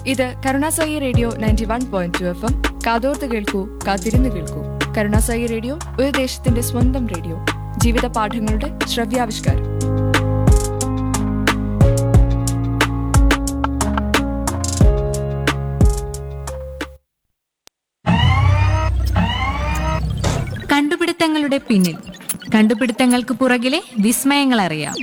ഇത് കരുണാസായി radio ninety one point two FM എം കാതോർത്ത് കേൾക്കൂ കാത്തിരുന്ന് കേൾക്കൂ കരുണാസായി റേഡിയോ ഒരു ദേശത്തിന്റെ സ്വന്തം റേഡിയോ ജീവിത പാഠങ്ങളുടെ ശ്രവ്യാവിഷ്കാരം കണ്ടുപിടുത്തങ്ങളുടെ പിന്നിൽ കണ്ടുപിടുത്തങ്ങൾക്ക് പുറകിലെ വിസ്മയങ്ങൾ അറിയാം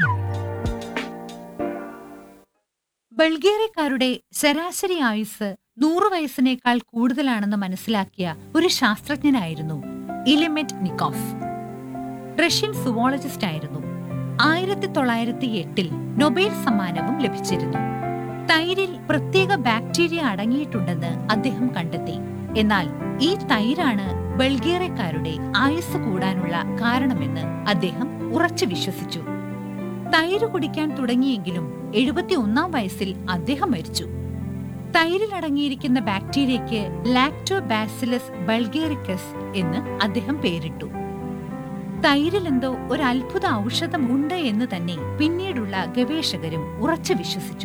ബൾഗേറിയക്കാരുടെ ശരാശരി ആയുസ് നൂറ് വയസ്സിനേക്കാൾ കൂടുതലാണെന്ന് മനസ്സിലാക്കിയ ഒരു ശാസ്ത്രജ്ഞനായിരുന്നു ഇലിമെറ്റ് നിക്കോഫ് റഷ്യൻ സുവോളജിസ്റ്റ് ആയിരുന്നു ആയിരത്തി തൊള്ളായിരത്തി എട്ടിൽ നൊബേൽ സമ്മാനവും ലഭിച്ചിരുന്നു തൈരിൽ പ്രത്യേക ബാക്ടീരിയ അടങ്ങിയിട്ടുണ്ടെന്ന് അദ്ദേഹം കണ്ടെത്തി എന്നാൽ ഈ തൈരാണ് ബൾഗേറിയക്കാരുടെ ആയുസ് കൂടാനുള്ള കാരണമെന്ന് അദ്ദേഹം ഉറച്ചു വിശ്വസിച്ചു തൈര് കുടിക്കാൻ തുടങ്ങിയെങ്കിലും എഴുപത്തി ഒന്നാം വയസ്സിൽ അദ്ദേഹം മരിച്ചു തൈരിൽ അടങ്ങിയിരിക്കുന്ന ബാക്ടീരിയയ്ക്ക് ലാക്ടോബാസിലസ് ബൾഗേറിക്കസ് എന്ന് അദ്ദേഹം പേരിട്ടു തൈരിൽ എന്തോ ഒരു അത്ഭുത ഔഷധമുണ്ട് എന്ന് തന്നെ പിന്നീടുള്ള ഗവേഷകരും ഉറച്ചു വിശ്വസിച്ചു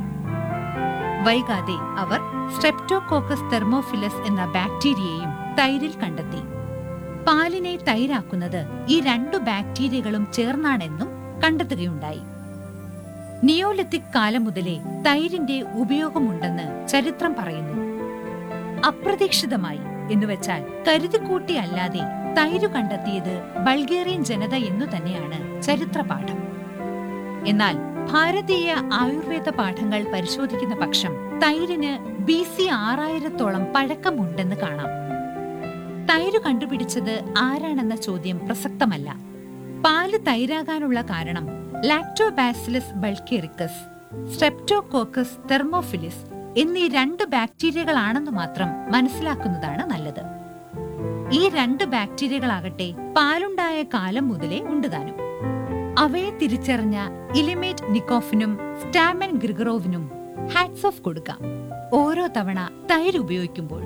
വൈകാതെ അവർ സ്ട്രെപ്റ്റോകോക്കസ് തെർമോഫിലസ് എന്ന ബാക്ടീരിയയും തൈരിൽ കണ്ടെത്തി പാലിനെ തൈരാക്കുന്നത് ഈ രണ്ടു ബാക്ടീരിയകളും ചേർന്നാണെന്നും കണ്ടെത്തുകയുണ്ടായി നിയോലിത്തിക് കാലം മുതലേ തൈരിന്റെ ഉപയോഗമുണ്ടെന്ന് ചരിത്രം പറയുന്നു അപ്രതീക്ഷിതമായി എന്നുവെച്ചാൽ കരുതിക്കൂട്ടി അല്ലാതെ തൈര് കണ്ടെത്തിയത് ബൾഗേറിയൻ ജനത എന്നു തന്നെയാണ് ചരിത്രപാഠം എന്നാൽ ഭാരതീയ ആയുർവേദ പാഠങ്ങൾ പരിശോധിക്കുന്ന പക്ഷം തൈരിന് ബി സി ആറായിരത്തോളം പഴക്കമുണ്ടെന്ന് കാണാം തൈര് കണ്ടുപിടിച്ചത് ആരാണെന്ന ചോദ്യം പ്രസക്തമല്ല പാല് തൈരാകാനുള്ള കാരണം ലാക്ടോബാസിലസ് ബൾക്കേറിക്കസ് സ്ട്രെപ്റ്റോകോക്കസ് തെർമോഫിലിസ് എന്നീ രണ്ട് ബാക്ടീരിയകളാണെന്ന് മാത്രം മനസ്സിലാക്കുന്നതാണ് നല്ലത് ഈ രണ്ട് ബാക്ടീരിയകളാകട്ടെ പാലുണ്ടായ കാലം മുതലേ ഉണ്ടുതാനും അവയെ തിരിച്ചറിഞ്ഞ ഇലിമേറ്റ് നിക്കോഫിനും സ്റ്റാമൻ ഗ്രിഗറോവിനും ഹാറ്റ്സ് ഓഫ് കൊടുക്കാം ഓരോ തവണ തൈര് ഉപയോഗിക്കുമ്പോൾ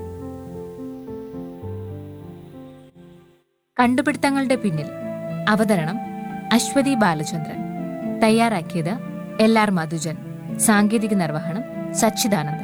കണ്ടുപിടുത്തങ്ങളുടെ പിന്നിൽ അവതരണം അശ്വതി ബാലചന്ദ്രൻ തയ്യാറാക്കിയത് എൽ ആർ മധുജൻ സാങ്കേതിക നിർവഹണം സച്ചിദാനന്ദൻ